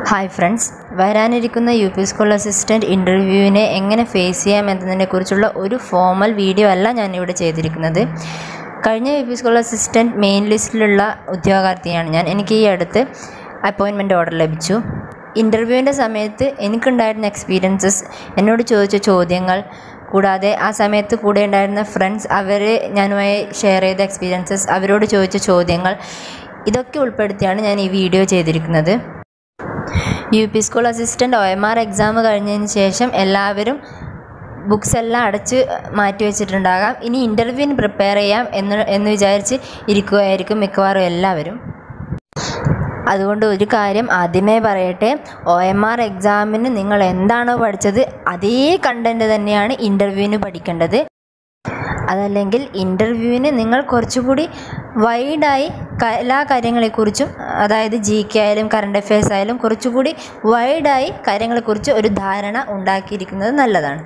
hi friends വരാനിരിക്കുന്ന U P school assistant ഇൻ്റർവ്യൂവിനെ എങ്ങനെ ഫേസ് ചെയ്യാം എന്നതിനെക്കുറിച്ചുള്ള ഒരു ഫോമൽ വീഡിയോ അല്ല ഞാനിവിടെ ചെയ്തിരിക്കുന്നത് കഴിഞ്ഞ U P school assistant main ലിസ്റ്റിലുള്ള ഉദ്യോഗാർത്ഥിയാണ് ഞാൻ എനിക്ക് ഈ അടുത്ത് അപ്പോയിൻമെൻറ്റ് ഓർഡർ ലഭിച്ചു ഇൻ്റർവ്യൂവിൻ്റെ സമയത്ത് എനിക്കുണ്ടായിരുന്ന എക്സ്പീരിയൻസസ് എന്നോട് ചോദിച്ച ചോദ്യങ്ങൾ കൂടാതെ ആ സമയത്ത് കൂടെ ഉണ്ടായിരുന്ന ഫ്രണ്ട്സ് അവർ ഞാനുമായി ഷെയർ ചെയ്ത എക്സ്പീരിയൻസസ് അവരോട് ചോദിച്ച ചോദ്യങ്ങൾ ഇതൊക്കെ ഉൾപ്പെടുത്തിയാണ് ഞാൻ ഈ വീഡിയോ ചെയ്തിരിക്കുന്നത് U P school assistant O M R exam കഴിഞ്ഞതിന് ശേഷം എല്ലാവരും ബുക്സ് എല്ലാം അടച്ച് മാറ്റി വെച്ചിട്ടുണ്ടാകാം ഇനി ഇൻ്റർവ്യൂവിന് പ്രിപ്പയർ ചെയ്യാം എന്ന് എന്ന് വിചാരിച്ച് ഇരിക്കുകയായിരിക്കും മിക്കവാറും എല്ലാവരും അതുകൊണ്ട് ഒരു കാര്യം ആദ്യമേ പറയട്ടെ ഒ എം ആർ എക്സാമിന് നിങ്ങൾ എന്താണോ പഠിച്ചത് അതേ കണ്ടൻറ്റ് തന്നെയാണ് ഇൻ്റർവ്യൂവിന് പഠിക്കേണ്ടത് അതല്ലെങ്കിൽ ഇൻ്റർവ്യൂവിന് നിങ്ങൾ കുറച്ചുകൂടി വൈഡായി എല്ലാ കാര്യങ്ങളെക്കുറിച്ചും അതായത് ജി കെ ആയാലും കറണ്ട് അഫയേഴ്സ് ആയാലും കുറച്ചുകൂടി വൈഡായി കാര്യങ്ങളെക്കുറിച്ച് ഒരു ധാരണ ഉണ്ടാക്കിയിരിക്കുന്നത് നല്ലതാണ്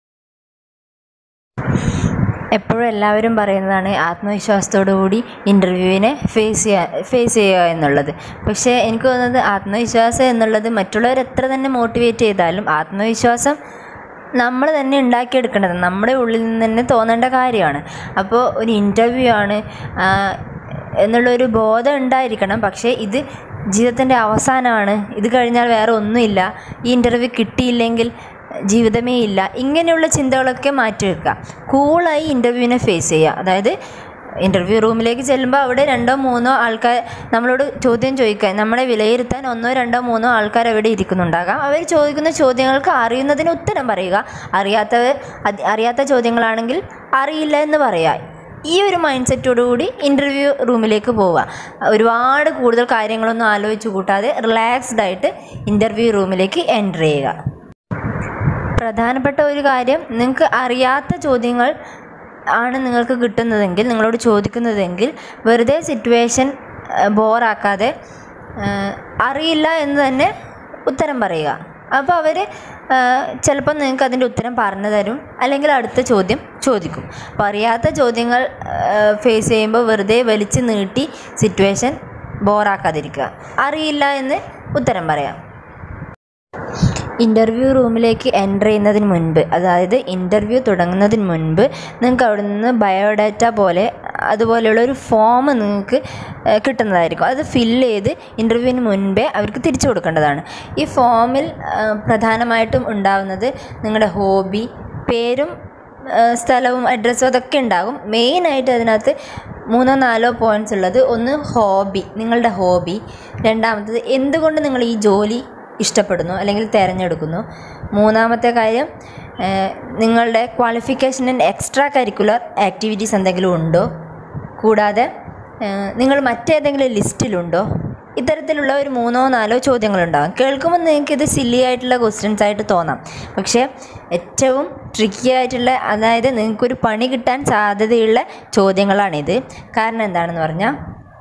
എപ്പോഴും എല്ലാവരും പറയുന്നതാണ് ആത്മവിശ്വാസത്തോടു കൂടി ഇൻ്റർവ്യൂവിനെ ഫേസ് ചെയ്യുക ഫേസ് ചെയ്യുക എന്നുള്ളത് പക്ഷേ എനിക്ക് തോന്നുന്നത് ആത്മവിശ്വാസം എന്നുള്ളത് മറ്റുള്ളവർ എത്ര തന്നെ മോട്ടിവേറ്റ് ചെയ്താലും ആത്മവിശ്വാസം നമ്മൾ തന്നെ ഉണ്ടാക്കിയെടുക്കേണ്ടത് നമ്മുടെ ഉള്ളിൽ നിന്ന് തന്നെ തോന്നേണ്ട കാര്യമാണ് അപ്പോൾ ഒരു ഇൻ്റർവ്യൂ ആണ് എന്നുള്ളൊരു ബോധം ഉണ്ടായിരിക്കണം പക്ഷേ ഇത് ജീവിതത്തിൻ്റെ അവസാനമാണ് ഇത് കഴിഞ്ഞാൽ വേറെ ഒന്നുമില്ല ഈ ഇൻ്റർവ്യൂ കിട്ടിയില്ലെങ്കിൽ ജീവിതമേ ഇല്ല ഇങ്ങനെയുള്ള ചിന്തകളൊക്കെ മാറ്റി വെക്കുക കൂളായി ഇൻ്റർവ്യൂവിനെ ഫേസ് ചെയ്യുക അതായത് ഇൻ്റർവ്യൂ റൂമിലേക്ക് ചെല്ലുമ്പോൾ അവിടെ രണ്ടോ മൂന്നോ ആൾക്കാർ നമ്മളോട് ചോദ്യം ചോദിക്കാൻ നമ്മളെ വിലയിരുത്താൻ ഒന്നോ രണ്ടോ മൂന്നോ ആൾക്കാർ അവിടെ ഇരിക്കുന്നുണ്ടാകാം അവർ ചോദിക്കുന്ന ചോദ്യങ്ങൾക്ക് അറിയുന്നതിന് ഉത്തരം പറയുക അറിയാത്തവർ അറിയാത്ത ചോദ്യങ്ങളാണെങ്കിൽ അറിയില്ല എന്ന് പറയുക ഈ ഒരു മൈൻഡ് സെറ്റോടുകൂടി ഇൻ്റർവ്യൂ റൂമിലേക്ക് പോവുക ഒരുപാട് കൂടുതൽ കാര്യങ്ങളൊന്നും ആലോചിച്ച് കൂട്ടാതെ റിലാക്സ്ഡ് ആയിട്ട് ഇൻ്റർവ്യൂ റൂമിലേക്ക് എൻ്റർ ചെയ്യുക പ്രധാനപ്പെട്ട ഒരു കാര്യം നിങ്ങൾക്ക് അറിയാത്ത ചോദ്യങ്ങൾ ആണ് നിങ്ങൾക്ക് കിട്ടുന്നതെങ്കിൽ നിങ്ങളോട് ചോദിക്കുന്നതെങ്കിൽ വെറുതെ സിറ്റുവേഷൻ ബോറാക്കാതെ അറിയില്ല എന്ന് തന്നെ ഉത്തരം പറയുക അപ്പോൾ അവർ ചിലപ്പോൾ നിങ്ങൾക്ക് അതിൻ്റെ ഉത്തരം പറഞ്ഞു തരും അല്ലെങ്കിൽ അടുത്ത ചോദ്യം ചോദിക്കും അപ്പോൾ അറിയാത്ത ചോദ്യങ്ങൾ ഫേസ് ചെയ്യുമ്പോൾ വെറുതെ വലിച്ചു നീട്ടി സിറ്റുവേഷൻ ബോറാക്കാതിരിക്കുക അറിയില്ല എന്ന് ഉത്തരം പറയാം ഇൻ്റർവ്യൂ റൂമിലേക്ക് എൻ്റർ ചെയ്യുന്നതിന് മുൻപ് അതായത് ഇൻ്റർവ്യൂ തുടങ്ങുന്നതിന് മുൻപ് നിങ്ങൾക്ക് അവിടെ നിന്ന് ബയോഡാറ്റ പോലെ അതുപോലെയുള്ള ഒരു ഫോം നിങ്ങൾക്ക് കിട്ടുന്നതായിരിക്കും അത് ഫില്ല് ചെയ്ത് ഇൻ്റർവ്യൂവിന് മുൻപേ അവർക്ക് തിരിച്ചു കൊടുക്കേണ്ടതാണ് ഈ ഫോമിൽ പ്രധാനമായിട്ടും ഉണ്ടാവുന്നത് നിങ്ങളുടെ ഹോബി പേരും സ്ഥലവും അഡ്രസ്സും അതൊക്കെ ഉണ്ടാകും മെയിനായിട്ട് അതിനകത്ത് മൂന്നോ നാലോ പോയിൻറ്റ്സ് ഉള്ളത് ഒന്ന് ഹോബി നിങ്ങളുടെ ഹോബി രണ്ടാമത്തത് എന്തുകൊണ്ട് നിങ്ങൾ ഈ ജോലി ഇഷ്ടപ്പെടുന്നു അല്ലെങ്കിൽ തിരഞ്ഞെടുക്കുന്നു മൂന്നാമത്തെ കാര്യം നിങ്ങളുടെ qualification and extra curricular activities എന്തെങ്കിലും ഉണ്ടോ കൂടാതെ നിങ്ങൾ മറ്റേതെങ്കിലും ലിസ്റ്റിലുണ്ടോ ഇത്തരത്തിലുള്ള ഒരു മൂന്നോ നാലോ ചോദ്യങ്ങളുണ്ടാകും കേൾക്കുമ്പോൾ നിങ്ങൾക്ക് ഇത് സില്ലി ആയിട്ടുള്ള ക്വസ്റ്റ്യൻസ് ആയിട്ട് തോന്നാം പക്ഷേ ഏറ്റവും ട്രിക്കി ആയിട്ടുള്ള അതായത് നിങ്ങൾക്കൊരു പണി കിട്ടാൻ സാധ്യതയുള്ള ചോദ്യങ്ങളാണിത് കാരണം എന്താണെന്ന് പറഞ്ഞാൽ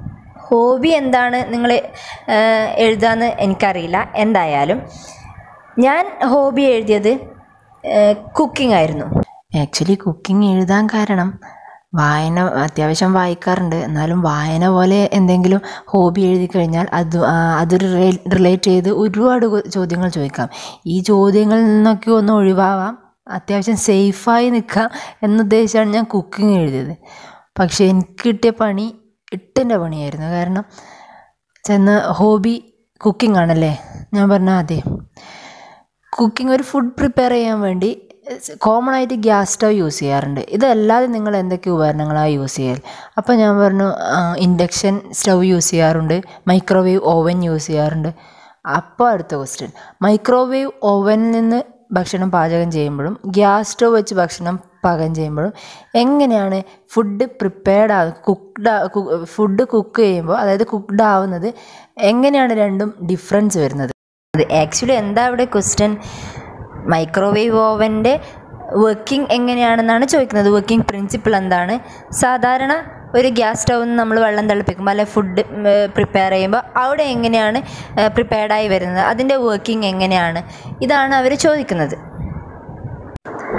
ഹോബി എന്താണ് നിങ്ങൾ എഴുതാന്ന് എനിക്കറിയില്ല എന്തായാലും ഞാൻ ഹോബി എഴുതിയത് കുക്കിംഗ് ആയിരുന്നു ആക്ച്വലി കുക്കിംഗ് എഴുതാൻ കാരണം വായന അത്യാവശ്യം വായിക്കാറുണ്ട് എന്നാലും വായന പോലെ എന്തെങ്കിലും ഹോബി എഴുതി കഴിഞ്ഞാൽ അത് അത് റിലേറ്റ് ചെയ്ത് ഒരുപാട് ചോദ്യങ്ങൾ ചോദിക്കാം ഈ ചോദ്യങ്ങളിൽ നിന്നൊക്കെ ഒന്ന് ഒഴിവാവാം അത്യാവശ്യം സേഫായി നിൽക്കാം എന്നുദ്ദേശിച്ചാണ് ഞാൻ കുക്കിംഗ് എഴുതിയത് പക്ഷേ എനിക്ക് കിട്ടിയ പണി എട്ടിൻ്റെ പണിയായിരുന്നു കാരണം ചെന്ന് ഹോബി കുക്കിംഗ് ആണല്ലേ ഞാൻ പറഞ്ഞ അതെ കുക്കിംഗ് ഒരു ഫുഡ് പ്രിപ്പയർ ചെയ്യാൻ വേണ്ടി കോമൺ ആയിട്ട് ഗ്യാസ് സ്റ്റവ് യൂസ് ചെയ്യാറുണ്ട് ഇതല്ലാതെ നിങ്ങൾ എന്തൊക്കെ ഉപകരണങ്ങളാണ് യൂസ് ചെയ്യൽ അപ്പോൾ ഞാൻ പറഞ്ഞു ഇൻഡക്ഷൻ സ്റ്റവ് യൂസ് ചെയ്യാറുണ്ട് മൈക്രോവേവ് ഓവൻ യൂസ് ചെയ്യാറുണ്ട് അപ്പോൾ അടുത്ത ക്വസ്റ്റ്യൻ മൈക്രോവേവ് ഓവനിൽ നിന്ന് ഭക്ഷണം പാചകം ചെയ്യുമ്പോഴും ഗ്യാസ് സ്റ്റവ് വെച്ച് ഭക്ഷണം പാകം ചെയ്യുമ്പോഴും എങ്ങനെയാണ് ഫുഡ് പ്രിപ്പയർഡ് ആകും കുക്ക്ഡ് ഫുഡ് കുക്ക് ചെയ്യുമ്പോൾ അതായത് കുക്ക്ഡ് ആവുന്നത് എങ്ങനെയാണ് രണ്ടും ഡിഫറൻസ് വരുന്നത് അത് ആക്ച്വലി എന്താ ഇവിടെ ക്വസ്റ്റ്യൻ മൈക്രോവേവ് ഓവൻ്റെ വർക്കിംഗ് എങ്ങനെയാണെന്നാണ് ചോദിക്കുന്നത് വർക്കിംഗ് പ്രിൻസിപ്പിൾ എന്താണ് സാധാരണ ഒരു ഗ്യാസ് സ്റ്റൗവിൽ നിന്ന് നമ്മൾ വെള്ളം തിളപ്പിക്കുമ്പോൾ അല്ലെ ഫുഡ് പ്രിപ്പയർ ചെയ്യുമ്പോൾ അവിടെ എങ്ങനെയാണ് പ്രിപ്പയർഡായി വരുന്നത് അതിൻ്റെ വർക്കിംഗ് എങ്ങനെയാണ് ഇതാണ് അവർ ചോദിക്കുന്നത്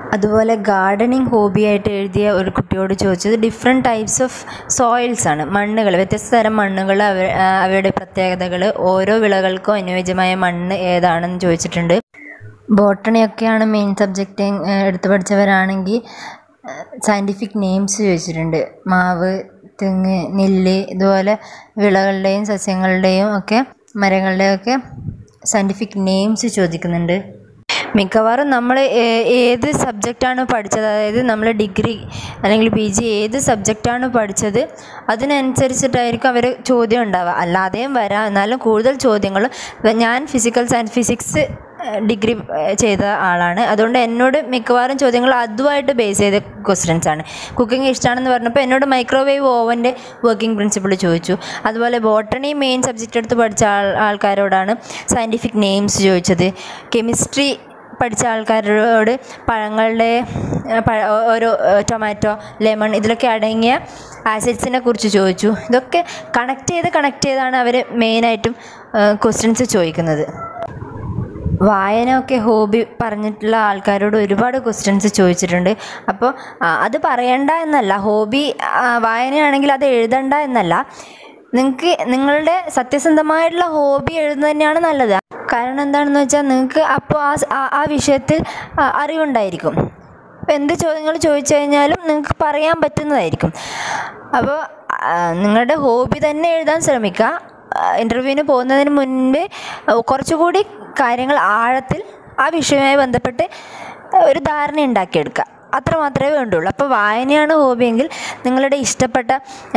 അതുപോലെ ഗാർഡനിങ് ഹോബിയായിട്ട് എഴുതിയ ഒരു കുട്ടിയോട് ചോദിച്ചത് ഡിഫറെൻറ്റ് ടൈപ്സ് ഓഫ് സോയിൽസ് ആണ് മണ്ണുകൾ വ്യത്യസ്ത തരം മണ്ണുകൾ അവ അവയുടെ പ്രത്യേകതകൾ ഓരോ വിളകൾക്കും അനുയോജ്യമായ മണ്ണ് ഏതാണെന്ന് ചോദിച്ചിട്ടുണ്ട് ബോട്ടണിയൊക്കെയാണ് മെയിൻ സബ്ജക്റ്റ് എടുത്ത് പഠിച്ചവരാണെങ്കിൽ സയൻറ്റിഫിക് നെയിംസ് ചോദിച്ചിട്ടുണ്ട് മാവ് തെങ്ങ് നെല്ല് ഇതുപോലെ വിളകളുടെയും സസ്യങ്ങളുടെയും ഒക്കെ മരങ്ങളുടെയും ഒക്കെ സയൻറ്റിഫിക് നെയിംസ് ചോദിക്കുന്നുണ്ട് മിക്കവാറും നമ്മൾ ഏത് സബ്ജക്റ്റാണ് പഠിച്ചത് അതായത് നമ്മൾ ഡിഗ്രി അല്ലെങ്കിൽ പി ജി ഏത് സബ്ജക്റ്റാണ് പഠിച്ചത് അതിനനുസരിച്ചിട്ടായിരിക്കും അവർ ചോദ്യം ഉണ്ടാവുക അല്ലാതെയും വരാം എന്നാലും കൂടുതൽ ചോദ്യങ്ങൾ ഞാൻ ഫിസിക്കൽ സയൻസ് ഫിസിക്സ് ഡിഗ്രി ചെയ്ത ആളാണ് അതുകൊണ്ട് എന്നോട് മിക്കവാറും ചോദ്യങ്ങൾ അതുമായിട്ട് ബേസ് ചെയ്ത ക്വസ്റ്റ്യൻസ് ആണ് കുക്കിംഗ് ഇഷ്ടമാണെന്ന് പറഞ്ഞപ്പോൾ എന്നോട് മൈക്രോവേവ് ഓവൻ്റെ വർക്കിംഗ് പ്രിൻസിപ്പിൾ ചോദിച്ചു അതുപോലെ ബോട്ടണി മെയിൻ സബ്ജക്റ്റ് എടുത്ത് പഠിച്ച ആൾ ആൾക്കാരോടാണ് സയൻറ്റിഫിക് നെയിംസ് ചോദിച്ചത് കെമിസ്ട്രി പഠിച്ച ആൾക്കാരോട് പഴങ്ങളുടെ പഴ ഓരോ ടൊമാറ്റോ ലെമൺ ഇതിലൊക്കെ അടങ്ങിയ ആസിഡ്സിനെ കുറിച്ച് ചോദിച്ചു ഇതൊക്കെ കണക്ട് ചെയ്ത് കണക്ട് ചെയ്താണ് അവർ മെയിനായിട്ടും ക്വസ്റ്റ്യൻസ് ചോദിക്കുന്നത് വായനയൊക്കെ ഹോബി പറഞ്ഞിട്ടുള്ള ആൾക്കാരോട് ഒരുപാട് ക്വസ്റ്റ്യൻസ് ചോദിച്ചിട്ടുണ്ട് അപ്പോൾ അത് പറയണ്ട എന്നല്ല ഹോബി വായനയാണെങ്കിൽ അത് എഴുതണ്ട എന്നല്ല നിങ്ങൾക്ക് നിങ്ങളുടെ സത്യസന്ധമായിട്ടുള്ള ഹോബി എഴുതുന്നത് തന്നെയാണ് നല്ലത് കാരണം എന്താണെന്ന് വെച്ചാൽ നിങ്ങൾക്ക് അപ്പോൾ ആ ആ വിഷയത്തിൽ അറിവുണ്ടായിരിക്കും അപ്പോൾ എന്ത് ചോദ്യങ്ങൾ ചോദിച്ചു കഴിഞ്ഞാലും നിങ്ങൾക്ക് പറയാൻ പറ്റുന്നതായിരിക്കും അപ്പോൾ നിങ്ങളുടെ ഹോബി തന്നെ എഴുതാൻ ശ്രമിക്കുക ഇൻ്റർവ്യൂവിന് പോകുന്നതിന് മുൻപ് കുറച്ചുകൂടി കാര്യങ്ങൾ ആഴത്തിൽ ആ വിഷയവുമായി ബന്ധപ്പെട്ട് ഒരു ധാരണ ഉണ്ടാക്കിയെടുക്കുക അത്ര മാത്രമേ വേണ്ടുള്ളൂ അപ്പോൾ വായനയാണ് ഹോബിയെങ്കിൽ നിങ്ങളുടെ ഇഷ്ടപ്പെട്ട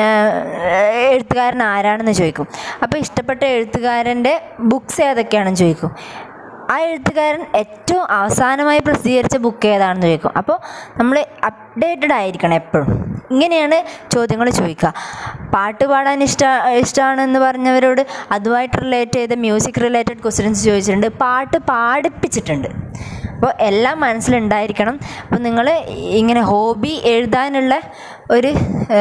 എഴുത്തുകാരൻ ആരാണെന്ന് ചോദിക്കും അപ്പോൾ ഇഷ്ടപ്പെട്ട എഴുത്തുകാരൻ്റെ ബുക്സ് ഏതൊക്കെയാണെന്ന് ചോദിക്കും ആ എഴുത്തുകാരൻ ഏറ്റവും അവസാനമായി പ്രസിദ്ധീകരിച്ച ബുക്ക് ഏതാണെന്ന് ചോദിക്കും അപ്പോൾ നമ്മൾ അപ്ഡേറ്റഡ് ആയിരിക്കണം എപ്പോഴും ഇങ്ങനെയാണ് ചോദ്യങ്ങൾ ചോദിക്കുക പാട്ട് പാടാൻ ഇഷ്ട ഇഷ്ടമാണെന്ന് പറഞ്ഞവരോട് അതുമായിട്ട് റിലേറ്റ് ചെയ്ത മ്യൂസിക് റിലേറ്റഡ് ക്വസ്റ്റ്യൻസ് ചോദിച്ചിട്ടുണ്ട് പാട്ട് പാടിപ്പിച്ചിട്ടുണ്ട് അപ്പോൾ എല്ലാം മനസ്സിലുണ്ടായിരിക്കണം അപ്പോൾ നിങ്ങൾ ഇങ്ങനെ ഹോബി എഴുതാനുള്ള ഒരു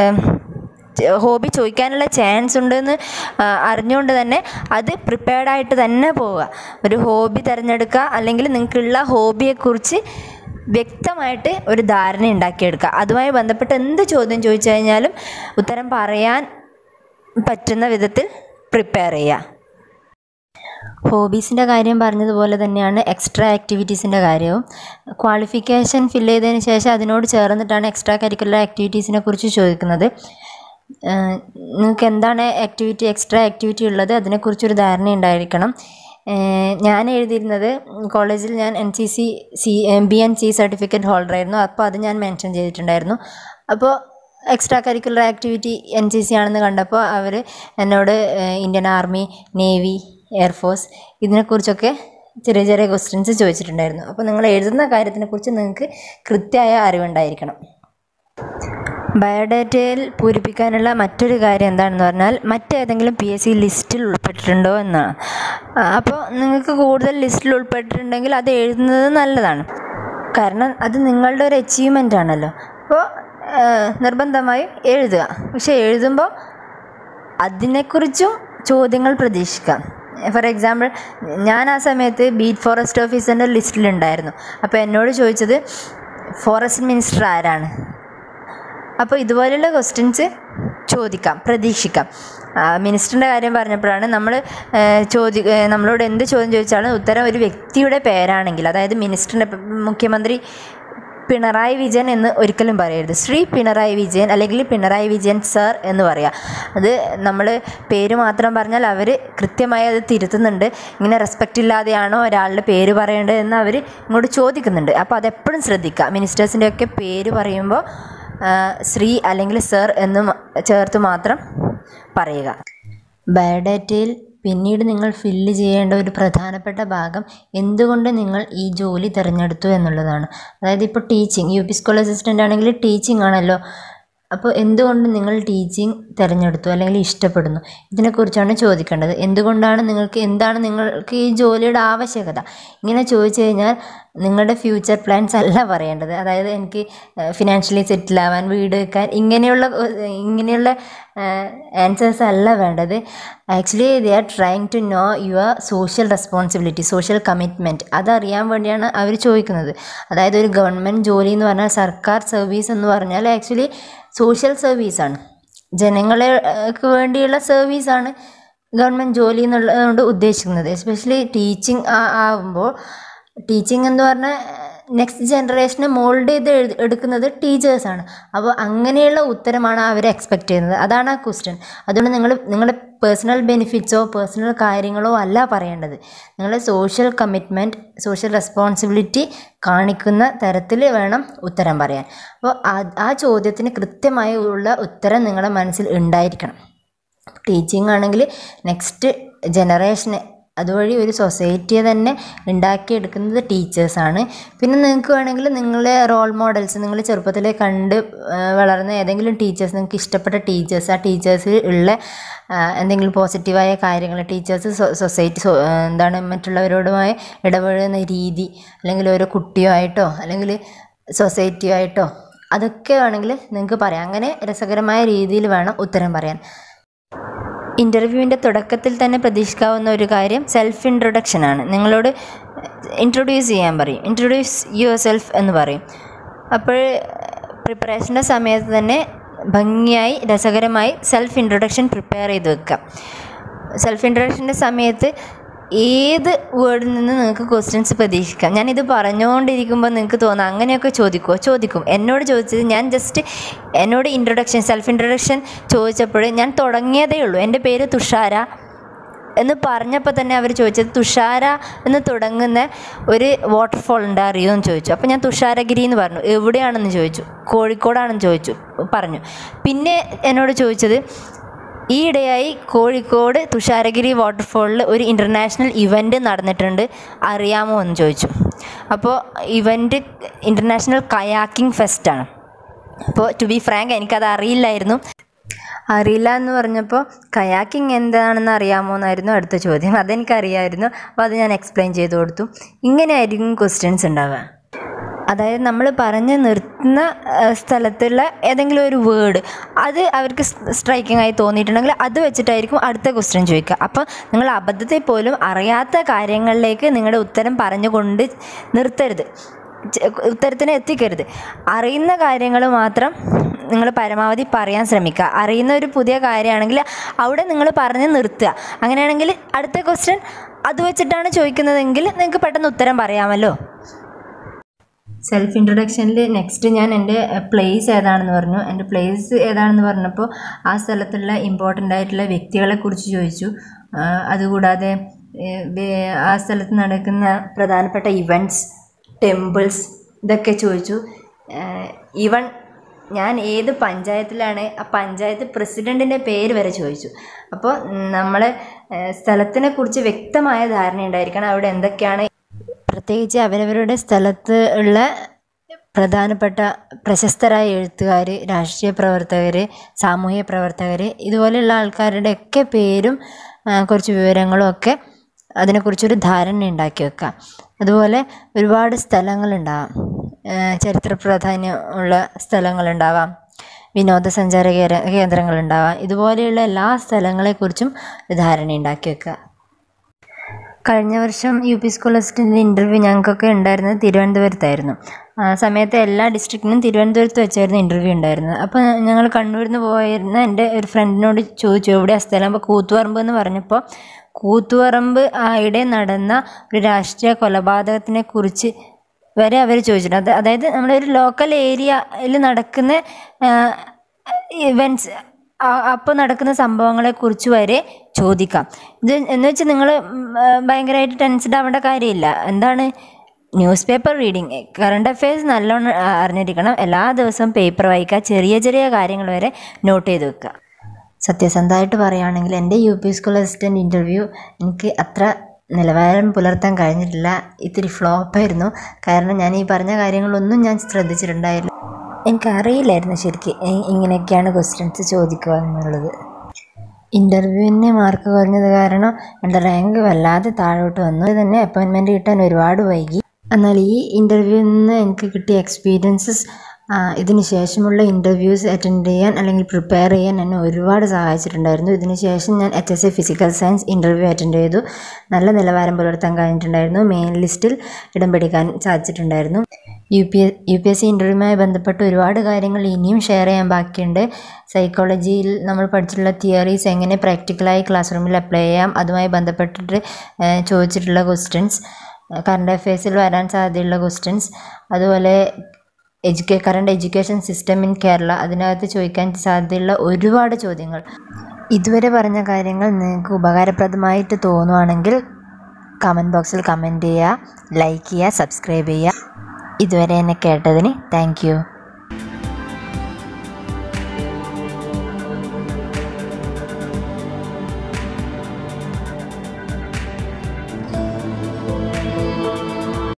ഹോബി ചോദിക്കാനുള്ള ചാൻസ് ഉണ്ടെന്ന് അറിഞ്ഞുകൊണ്ട് തന്നെ അത് പ്രിപ്പയർഡായിട്ട് തന്നെ പോവുക ഒരു ഹോബി തിരഞ്ഞെടുക്കുക അല്ലെങ്കിൽ നിങ്ങൾക്കുള്ള ഹോബിയെക്കുറിച്ച് വ്യക്തമായിട്ട് ഒരു ധാരണ ഉണ്ടാക്കിയെടുക്കുക അതുമായി ബന്ധപ്പെട്ട് എന്ത് ചോദ്യം ചോദിച്ചു കഴിഞ്ഞാലും ഉത്തരം പറയാൻ പറ്റുന്ന വിധത്തിൽ പ്രിപ്പയർ ചെയ്യുക ഹോബീസിൻ്റെ കാര്യം പറഞ്ഞതുപോലെ തന്നെയാണ് എക്സ്ട്രാ ആക്ടിവിറ്റീസിൻ്റെ കാര്യവും ക്വാളിഫിക്കേഷൻ ഫില്ല് ചെയ്തതിന് ശേഷം അതിനോട് ചേർന്നിട്ടാണ് എക്സ്ട്രാ കരിക്കുലർ ആക്ടിവിറ്റീസിനെ കുറിച്ച് ചോദിക്കുന്നത് നിങ്ങൾക്ക് എന്താണ് ആക്ടിവിറ്റി എക്സ്ട്രാ ആക്ടിവിറ്റി ഉള്ളത് അതിനെക്കുറിച്ചൊരു ധാരണ ഉണ്ടായിരിക്കണം ഞാൻ എഴുതിയിരുന്നത് കോളേജിൽ ഞാൻ N C C C B N C certificate holder ആയിരുന്നു അപ്പോൾ അത് ഞാൻ മെൻഷൻ ചെയ്തിട്ടുണ്ടായിരുന്നു അപ്പോൾ extra curricular activity N C C ആണെന്ന് കണ്ടപ്പോൾ അവർ എന്നോട് ഇന്ത്യൻ ആർമി നേവി എയർഫോഴ്സ് ഇതിനെക്കുറിച്ചൊക്കെ ചെറിയ ചെറിയ ക്വസ്റ്റ്യൻസ് ചോദിച്ചിട്ടുണ്ടായിരുന്നു അപ്പോൾ നിങ്ങൾ എഴുതുന്ന കാര്യത്തിനെക്കുറിച്ച് നിങ്ങൾക്ക് കൃത്യമായ അറിവുണ്ടായിരിക്കണം ബയോഡാറ്റയിൽ പൂരിപ്പിക്കാനുള്ള മറ്റൊരു കാര്യം എന്താണെന്ന് പറഞ്ഞാൽ മറ്റേതെങ്കിലും പി എസ് സി ലിസ്റ്റിൽ ഉൾപ്പെട്ടിട്ടുണ്ടോ എന്നാണ് അപ്പോൾ നിങ്ങൾക്ക് കൂടുതൽ ലിസ്റ്റിൽ ഉൾപ്പെട്ടിട്ടുണ്ടെങ്കിൽ അത് എഴുതുന്നത് നല്ലതാണ് കാരണം അത് നിങ്ങളുടെ ഒരു അച്ചീവ്മെൻ്റ് ആണല്ലോ അപ്പോൾ നിർബന്ധമായും എഴുതുക പക്ഷേ എഴുതുമ്പോൾ അതിനെക്കുറിച്ചും ചോദ്യങ്ങൾ പ്രതീക്ഷിക്കാം ഫോർ എക്സാമ്പിൾ ഞാൻ ആ സമയത്ത് ബീറ്റ് ഫോറസ്റ്റ് ഓഫീസറിൻ്റെ ലിസ്റ്റിലുണ്ടായിരുന്നു അപ്പോൾ എന്നോട് ചോദിച്ചത് ഫോറസ്റ്റ് മിനിസ്റ്റർ ആരാണ് അപ്പോൾ ഇതുപോലെയുള്ള ക്വസ്റ്റ്യൻസ് ചോദിക്കാം പ്രതീക്ഷിക്കാം മിനിസ്റ്ററിൻ്റെ കാര്യം പറഞ്ഞപ്പോഴാണ് നമ്മൾ ചോദി നമ്മളോട് എന്ത് ചോദ്യം ചോദിച്ചാലും ഉത്തരം ഒരു വ്യക്തിയുടെ പേരാണെങ്കിൽ അതായത് മിനിസ്റ്ററിൻ്റെ മുഖ്യമന്ത്രി പിണറായി വിജയൻ എന്ന് ഒരിക്കലും പറയരുത് ശ്രീ പിണറായി വിജയൻ അല്ലെങ്കിൽ പിണറായി വിജയൻ സർ എന്ന് പറയുക അത് നമ്മൾ പേര് മാത്രം പറഞ്ഞാൽ അവർ കൃത്യമായി അത് തിരുത്തുന്നുണ്ട് ഇങ്ങനെ റെസ്പെക്റ്റ് ഇല്ലാതെയാണോ ഒരാളുടെ പേര് പറയേണ്ടത് എന്ന് അവർ ഇങ്ങോട്ട് ചോദിക്കുന്നുണ്ട് അപ്പോൾ അതെപ്പോഴും ശ്രദ്ധിക്കുക മിനിസ്റ്റേഴ്സിൻ്റെ ഒക്കെ പേര് പറയുമ്പോൾ ശ്രീ അല്ലെങ്കിൽ സർ എന്ന് ചേർത്ത് മാത്രം പറയുക ബയോഡാറ്റയിൽ പിന്നീട് നിങ്ങൾ ഫില്ല് ചെയ്യേണ്ട ഒരു പ്രധാനപ്പെട്ട ഭാഗം എന്തുകൊണ്ട് നിങ്ങൾ ഈ ജോലി തിരഞ്ഞെടുത്തു എന്നുള്ളതാണ് അതായത് ഇപ്പോൾ teaching U P school assistant ആണെങ്കിൽ ടീച്ചിങ് ആണല്ലോ അപ്പോൾ എന്തുകൊണ്ട് നിങ്ങൾ ടീച്ചിങ് തിരഞ്ഞെടുത്തു അല്ലെങ്കിൽ ഇഷ്ടപ്പെടുന്നു ഇതിനെക്കുറിച്ചാണ് ചോദിക്കേണ്ടത് എന്തുകൊണ്ടാണ് നിങ്ങൾക്ക് എന്താണ് നിങ്ങൾക്ക് ഈ ജോലിയുടെ ആവശ്യകത ഇങ്ങനെ ചോദിച്ചു കഴിഞ്ഞാൽ നിങ്ങളുടെ ഫ്യൂച്ചർ പ്ലാൻസ് അല്ല പറയേണ്ടത് അതായത് എനിക്ക് ഫിനാൻഷ്യലി സെറ്റിൽ ആവാൻ വീട് വെക്കാൻ ഇങ്ങനെയുള്ള ഏഹ്, ഇങ്ങനെയുള്ള ആൻസേഴ്സ് അല്ല വേണ്ടത് actually they are trying to know your social responsibility social commitment അതറിയാൻ വേണ്ടിയാണ് അവർ ചോദിക്കുന്നത് അതായത് ഒരു ഗവൺമെൻറ് ജോലി എന്ന് പറഞ്ഞാൽ സർക്കാർ സർവീസ് എന്ന് പറഞ്ഞാൽ ആക്ച്വലി സോഷ്യൽ സർവീസാണ് ജനങ്ങൾക്ക് വേണ്ടിയുള്ള സർവീസാണ് ഗവൺമെൻറ് ജോലി എന്നുള്ളതുകൊണ്ട് ഉദ്ദേശിക്കുന്നത് എസ്പെഷ്യലി ടീച്ചിങ് ആവുമ്പോൾ ടീച്ചിങ് എന്ന് പറഞ്ഞാൽ നെക്സ്റ്റ് ജനറേഷനെ മോൾഡ് ചെയ്ത് എഴു- എടുക്കുന്നത് ടീച്ചേഴ്സാണ് അപ്പോൾ അങ്ങനെയുള്ള ഉത്തരമാണ് അവർ എക്സ്പെക്റ്റ് ചെയ്യുന്നത് അതാണ് ആ ക്വസ്റ്റ്യൻ അതുകൊണ്ട് നിങ്ങൾ നിങ്ങളുടെ പേഴ്സണൽ ബെനിഫിറ്റ്സോ പേഴ്സണൽ കാര്യങ്ങളോ അല്ല പറയേണ്ടത് നിങ്ങളുടെ സോഷ്യൽ കമ്മിറ്റ്മെൻറ്റ് സോഷ്യൽ റെസ്പോൺസിബിലിറ്റി കാണിക്കുന്ന തരത്തിൽ വേണം ഉത്തരം പറയാൻ അപ്പോൾ ആ- ആ ചോദ്യത്തിന് കൃത്യമായി ഉള്ള ഉത്തരം നിങ്ങളുടെ മനസ്സിൽ ഉണ്ടായിരിക്കണം ടീച്ചിങ് ആണെങ്കിൽ നെക്സ്റ്റ് ജനറേഷനെ അതുവഴി ഒരു സൊസൈറ്റിയെ തന്നെ ഉണ്ടാക്കിയെടുക്കുന്നത് ടീച്ചേഴ്സാണ് പിന്നെ നിങ്ങൾക്ക് വേണമെങ്കിൽ നിങ്ങളെ റോൾ മോഡൽസ് നിങ്ങൾ ചെറുപ്പത്തിലെ കണ്ട് ആ, വളർന്ന ഏതെങ്കിലും ടീച്ചേഴ്സ് നിങ്ങൾക്ക് ഇഷ്ടപ്പെട്ട ടീച്ചേഴ്സ് ആ ടീച്ചേഴ്സിൽ ഉള്ള ആ, എന്തെങ്കിലും പോസിറ്റീവായ കാര്യങ്ങൾ ടീച്ചേഴ്സ് സൊസൈറ്റി എന്താണ് മറ്റുള്ളവരോടുമായി ഇടപഴകുന്ന രീതി അല്ലെങ്കിൽ ഓരോ കുട്ടിയോ ആയിട്ടോ അല്ലെങ്കിൽ സൊസൈറ്റിയോ ആയിട്ടോ അതൊക്കെ വേണമെങ്കിൽ നിങ്ങൾക്ക് പറയാം അങ്ങനെ രസകരമായ രീതിയിൽ വേണം ഉത്തരം പറയാൻ ഇൻ്റർവ്യൂവിൻ്റെ തുടക്കത്തിൽ തന്നെ പ്രതീക്ഷിക്കാവുന്ന ഒരു കാര്യം സെൽഫ് ഇൻട്രൊഡക്ഷനാണ് നിങ്ങളോട് ഇൻട്രൊഡ്യൂസ് ചെയ്യാൻ പറയും ഇൻട്രൊഡ്യൂസ് യുവർ സെൽഫ് എന്ന് പറയും അപ്പോൾ പ്രിപ്പറേഷൻ്റെ സമയത്ത് തന്നെ ഭംഗിയായി രസകരമായി സെൽഫ് ഇൻട്രൊഡക്ഷൻ പ്രിപ്പയർ ചെയ്ത് വെക്കുക സെൽഫ് ഇൻട്രൊഡക്ഷൻ്റെ സമയത്ത് ഏത് വേർഡിൽ നിന്ന് നിങ്ങൾക്ക് ക്വസ്റ്റ്യൻസ് പ്രതീക്ഷിക്കാം ഞാനിത് പറഞ്ഞുകൊണ്ടിരിക്കുമ്പോൾ നിങ്ങൾക്ക് തോന്നാം അങ്ങനെയൊക്കെ ചോദിക്കുമോ ചോദിക്കും എന്നോട് ചോദിച്ചത് ഞാൻ ജസ്റ്റ് എന്നോട് ഇൻട്രൊഡക്ഷൻ സെൽഫ് ഇൻട്രൊഡക്ഷൻ ചോദിച്ചപ്പോൾ ഞാൻ തുടങ്ങിയതേ ഉള്ളൂ എൻ്റെ പേര് തുഷാര എന്ന് പറഞ്ഞപ്പോൾ തന്നെ അവർ ചോദിച്ചത് തുഷാര എന്ന് തുടങ്ങുന്ന ഒരു വാട്ടർഫോൾ ഉണ്ട് അറിയുമോ എന്ന് ചോദിച്ചു അപ്പോൾ ഞാൻ തുഷാരഗിരി എന്ന് പറഞ്ഞു എവിടെയാണെന്ന് ചോദിച്ചു കോഴിക്കോടാണെന്ന് ചോദിച്ചു പറഞ്ഞു പിന്നെ എന്നോട് ചോദിച്ചത് ഈയിടെയായി കോഴിക്കോട് തുഷാരഗിരി വാട്ടർഫോളിൽ ഒരു ഇൻ്റർനാഷണൽ ഇവൻ്റ് നടന്നിട്ടുണ്ട് അറിയാമോ എന്ന് ചോദിച്ചു അപ്പോൾ ഇവൻ്റ് ഇൻ്റർനാഷണൽ കയാക്കിംഗ് ഫെസ്റ്റാണ് അപ്പോൾ ടു ബി ഫ്രാങ്ക് എനിക്കത് അറിയില്ലായിരുന്നു അറിയില്ല എന്ന് പറഞ്ഞപ്പോൾ കയാക്കിംഗ് എന്താണെന്ന് അറിയാമോ എന്നായിരുന്നു അടുത്ത ചോദ്യം അതെനിക്കറിയാമായിരുന്നു അപ്പോൾ അത് ഞാൻ എക്സ്പ്ലെയിൻ ചെയ്ത് കൊടുത്തു ഇങ്ങനെയായിരിക്കും ക്വസ്റ്റ്യൻസ് ഉണ്ടാവുക അതായത് നമ്മൾ പറഞ്ഞ് നിർത്തുന്ന ആ, സ്ഥലത്തുള്ള ഏതെങ്കിലും ഒരു വേർഡ് അത് അവർക്ക് സ്ട്രൈക്കിംഗ് ആയി തോന്നിയിട്ടുണ്ടെങ്കിൽ അത് വെച്ചിട്ടായിരിക്കും അടുത്ത ക്വസ്റ്റ്യൻ ചോദിക്കുക അപ്പോൾ നിങ്ങൾ അബദ്ധത്തിൽ പോലും അറിയാത്ത കാര്യങ്ങളിലേക്ക് നിങ്ങളുടെ ഉത്തരം പറഞ്ഞുകൊണ്ട് നിർത്തരുത് ചെ- ഉത്തരത്തിന് എത്തിക്കരുത് അറിയുന്ന കാര്യങ്ങൾ മാത്രം നിങ്ങൾ പരമാവധി പറയാൻ ശ്രമിക്കുക അറിയുന്ന ഒരു പുതിയ കാര്യമാണെങ്കിൽ അവിടെ നിങ്ങൾ പറഞ്ഞ് നിർത്തുക അങ്ങനെയാണെങ്കിൽ അടുത്ത ക്വസ്റ്റ്യൻ അത് വെച്ചിട്ടാണ് ചോദിക്കുന്നതെങ്കിൽ നിങ്ങൾക്ക് പെട്ടെന്ന് ഉത്തരം പറയാമല്ലോ സെൽഫ് ഇൻട്രൊഡക്ഷനിൽ നെക്സ്റ്റ് ഞാൻ എൻ്റെ പ്ലേസ് ഏതാണെന്ന് പറഞ്ഞു എൻ്റെ പ്ലേസ് ഏതാണെന്ന് പറഞ്ഞപ്പോൾ ആ സ്ഥലത്തുള്ള ഇമ്പോർട്ടൻ്റ് ആയിട്ടുള്ള വ്യക്തികളെക്കുറിച്ച് ചോദിച്ചു ആ, അതുകൂടാതെ ഏ, വേ- ആ സ്ഥലത്ത് നടക്കുന്ന പ്രധാനപ്പെട്ട ഇവൻറ്റ്സ് ടെമ്പിൾസ് ഇതൊക്കെ ചോദിച്ചു ഈവൺ ഞാൻ ഏത് പഞ്ചായത്തിലാണ് ആ പഞ്ചായത്ത് പ്രസിഡൻറ്റിൻ്റെ പേര് വരെ ചോദിച്ചു അപ്പോൾ നമ്മൾ സ്ഥലത്തിനെ കുറിച്ച് വ്യക്തമായ ധാരണ ഉണ്ടായിരിക്കണം അവിടെ എന്തൊക്കെയാണ് പ്രത്യേകിച്ച് അവരവരുടെ സ്ഥലത്ത് ഉള്ള പ്രധാനപ്പെട്ട പ്രശസ്തരായ എഴുത്തുകാർ രാഷ്ട്രീയ പ്രവർത്തകർ സാമൂഹ്യ പ്രവർത്തകർ ഇതുപോലെയുള്ള ആൾക്കാരുടെയൊക്കെ പേരും ആ, കുറച്ച് വിവരങ്ങളും ഒക്കെ അതിനെക്കുറിച്ചൊരു ധാരണ ഉണ്ടാക്കി വെക്കുക അതുപോലെ ഒരുപാട് സ്ഥലങ്ങളുണ്ടാവാം ആ, ചരിത്ര പ്രാധാന്യം ഉള്ള സ്ഥലങ്ങളുണ്ടാവാം വിനോദസഞ്ചാര കേര- കേന്ദ്രങ്ങളുണ്ടാവാം ഇതുപോലെയുള്ള എല്ലാ സ്ഥലങ്ങളെക്കുറിച്ചും ഒരു ധാരണ ഉണ്ടാക്കി വെക്കുക കഴിഞ്ഞ വർഷം U P school assistant interview ഞങ്ങൾക്കൊക്കെ ഉണ്ടായിരുന്നത് തിരുവനന്തപുരത്തായിരുന്നു ആ സമയത്ത് എല്ലാ ഡിസ്ട്രിക്റ്റിനും തിരുവനന്തപുരത്ത് വെച്ചായിരുന്നു ഇൻ്റർവ്യൂ ഉണ്ടായിരുന്നത് അപ്പോൾ ഞങ്ങൾ കണ്ണൂരിൽ നിന്ന് പോയിരുന്ന എൻ്റെ ഒരു ഫ്രണ്ടിനോട് ചോദിച്ചു എവിടെയാണ് സ്ഥലം അപ്പോൾ കൂത്തുപറമ്പ് എന്ന് പറഞ്ഞപ്പോൾ കൂത്തുപറമ്പ് ആയിടെ നടന്ന ഒരു രാഷ്ട്രീയ കൊലപാതകത്തിനെ കുറിച്ച് വരെ അവർ ചോദിച്ചിട്ടുണ്ട് അത് അതായത് നമ്മുടെ ഒരു ലോക്കൽ ഏരിയയിൽ നടക്കുന്ന ഇവൻറ്റ്സ് അപ്പോൾ നടക്കുന്ന സംഭവങ്ങളെക്കുറിച്ച് വരെ ചോദിക്കാം ഇത് എന്ന് വെച്ചാൽ നിങ്ങൾ ഭയങ്കരമായിട്ട് ടെൻസ്ഡ് ആവേണ്ട കാര്യമില്ല എന്താണ് newspaper reading current affairs നല്ലോണം ആ, അറിഞ്ഞിരിക്കണം എല്ലാ ദിവസവും പേപ്പർ വായിക്കുക ചെറിയ ചെറിയ കാര്യങ്ങൾ വരെ നോട്ട് ചെയ്ത് വെക്കുക സത്യസന്ധമായിട്ട് പറയുകയാണെങ്കിൽ എൻ്റെ U P school assistant interview എനിക്ക് അത്ര നിലവാരം പുലർത്താൻ കഴിഞ്ഞിട്ടില്ല ഇത്തിരി ഫ്ലോപ്പായിരുന്നു കാരണം ഞാൻ ഈ പറഞ്ഞ കാര്യങ്ങളൊന്നും ഞാൻ ശ്രദ്ധിച്ചിട്ടുണ്ടായില്ല എനിക്കറിയില്ലായിരുന്നു ശരിക്കും ഇ- ഇങ്ങനെയൊക്കെയാണ് ക്വസ്റ്റ്യൻസ് ചോദിക്കുക എന്നുള്ളത് ഇൻ്റർവ്യൂവിന് മാർക്ക് കുറഞ്ഞത് കാരണം എൻ്റെ റാങ്ക് വല്ലാതെ താഴോട്ട് വന്നു അത് തന്നെ അപ്പോയിൻമെൻറ്റ് കിട്ടാൻ ഒരുപാട് വൈകി എന്നാൽ ഈ ഇൻ്റർവ്യൂവിൽ നിന്ന് എനിക്ക് കിട്ടിയ എക്സ്പീരിയൻസസ് ഇതിന് ശേഷമുള്ള ഇൻ്റർവ്യൂസ് അറ്റൻഡ് ചെയ്യാൻ അല്ലെങ്കിൽ പ്രിപ്പയർ ചെയ്യാൻ എന്നെ ഒരുപാട് സഹായിച്ചിട്ടുണ്ടായിരുന്നു ഇതിന് ശേഷം ഞാൻ H S A physical science interview attend ചെയ്തു നല്ല നിലവാരം പുലർത്താൻ കഴിഞ്ഞിട്ടുണ്ടായിരുന്നു മെയിൻ ലിസ്റ്റിൽ ഇടം പിടിക്കാൻ സാധിച്ചിട്ടുണ്ടായിരുന്നു U P U P S C ഇൻ്റർവ്യൂവുമായി ബന്ധപ്പെട്ട് ഒരുപാട് കാര്യങ്ങൾ ഇനിയും ഷെയർ ചെയ്യാൻ ബാക്കിയുണ്ട് സൈക്കോളജിയിൽ നമ്മൾ പഠിച്ചിട്ടുള്ള തിയറീസ് എങ്ങനെ പ്രാക്ടിക്കലായി ക്ലാസ് റൂമിൽ അപ്ലൈ ചെയ്യാം അതുമായി ബന്ധപ്പെട്ടിട്ട് ഏഹ്, ചോദിച്ചിട്ടുള്ള ക്വസ്റ്റ്യൻസ് കറണ്ട് അഫയേഴ്സിൽ വരാൻ സാധ്യതയുള്ള ക്വസ്റ്റ്യൻസ് അതുപോലെ എഡ്യൂക്കേ current education system in Kerala അതിനകത്ത് ചോദിക്കാൻ സാധ്യതയുള്ള ഒരുപാട് ചോദ്യങ്ങൾ ഇതുവരെ പറഞ്ഞ കാര്യങ്ങൾ നിങ്ങൾക്ക് ഉപകാരപ്രദമായിട്ട് തോന്നുവാണെങ്കിൽ കമൻറ്റ് ബോക്സിൽ കമൻറ്റ് ചെയ്യുക ലൈക്ക് ചെയ്യുക സബ്സ്ക്രൈബ് ചെയ്യുക ഇതുവരെ എന്നെ കേട്ടതിന് താങ്ക് യു